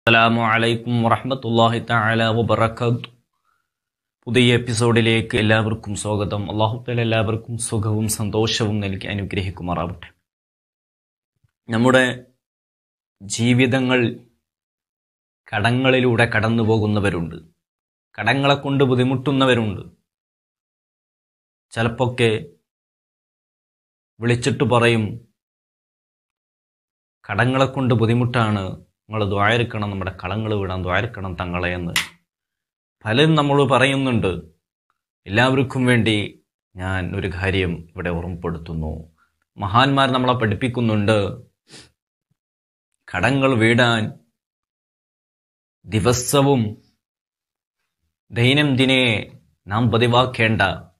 അസ്സലാമു അലൈക്കും വറഹ്മത്തുള്ളാഹി തആല വബറകാത്തു പുതിയ എപ്പിസോഡിലേക്ക് എല്ലാവർക്കും സ്വാഗതം അള്ളാഹു തആല എല്ലാവർക്കും സുഖവും സന്തോഷവും നൽകി അനുഗ്രഹിക്കുമാറാവട്ടെ നമ്മുടെ ജീവിതങ്ങൾ കടങ്ങളിലൂടെ കടന്നു പോകുന്നവരുണ്ട് കടങ്ങളെ കൊണ്ട് ബുദ്ധിമുട്ടുന്നവരുണ്ട് ചിലപ്പൊക്കെ വിളിച്ചിട്ട് പറയും കടങ്ങളെ കൊണ്ട് ബുദ്ധിമുട്ടാണ് നിങ്ങൾ ദ്വാരക്കണം നമ്മുടെ കടങ്ങൾ വിടാൻ ദ്വാരക്കണം തങ്ങളെ എന്ന് പലരും നമ്മൾ പറയുന്നുണ്ട് എല്ലാവർക്കും വേണ്ടി ഞാൻ ഒരു കാര്യം ഇവിടെ ഓർമ്മപ്പെടുത്തുന്നു മഹാന്മാർ നമ്മളെ പഠിപ്പിക്കുന്നുണ്ട് കടങ്ങൾ വീടാൻ ദിവസവും ദൈനംദിനെ നാം പതിവാക്കേണ്ട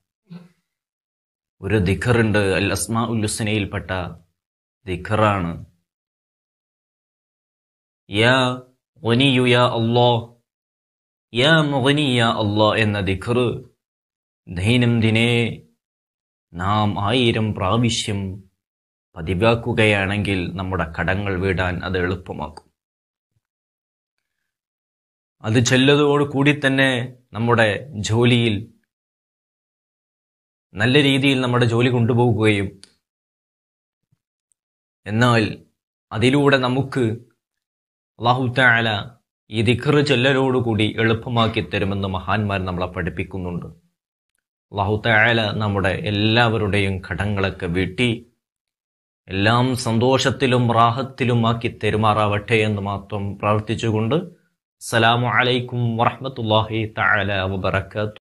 ഒരു ദിഖറുണ്ട് അൽ അസ്മാ ഉല്ലുസനയിൽപ്പെട്ട ദിഖറാണ് യാ ഒനിയു യാ അല്ലോ യാ മുഗനി യാ അല്ലോ എന്ന ദിഖറ് ദൈനംദിനെ നാം ആയിരം പ്രാവശ്യം പതിവാക്കുകയാണെങ്കിൽ നമ്മുടെ കടങ്ങൾ വീടാൻ അത് എളുപ്പമാക്കും അത് ചെല്ലതോടു കൂടി തന്നെ നമ്മുടെ ജോലിയിൽ നല്ല രീതിയിൽ നമ്മുടെ ജോലി കൊണ്ടുപോകുകയും എന്നാൽ അതിലൂടെ നമുക്ക് അള്ളാഹു താല ഈ ദിഖറ് ചെല്ലലോടുകൂടി എളുപ്പമാക്കി തരുമെന്ന് മഹാന്മാർ നമ്മളെ പഠിപ്പിക്കുന്നുണ്ട് അള്ളാഹു താല നമ്മുടെ എല്ലാവരുടെയും കടങ്ങളൊക്കെ വീട്ടി എല്ലാം സന്തോഷത്തിലും റാഹത്തിലും ആക്കി തെരുമാറാവട്ടെ എന്ന് മാത്രം പ്രാർത്ഥിച്ചുകൊണ്ട് അസ്സലാമു അലൈക്കും വറഹ്മത്തുള്ളാഹി തആല വബറകാത്തു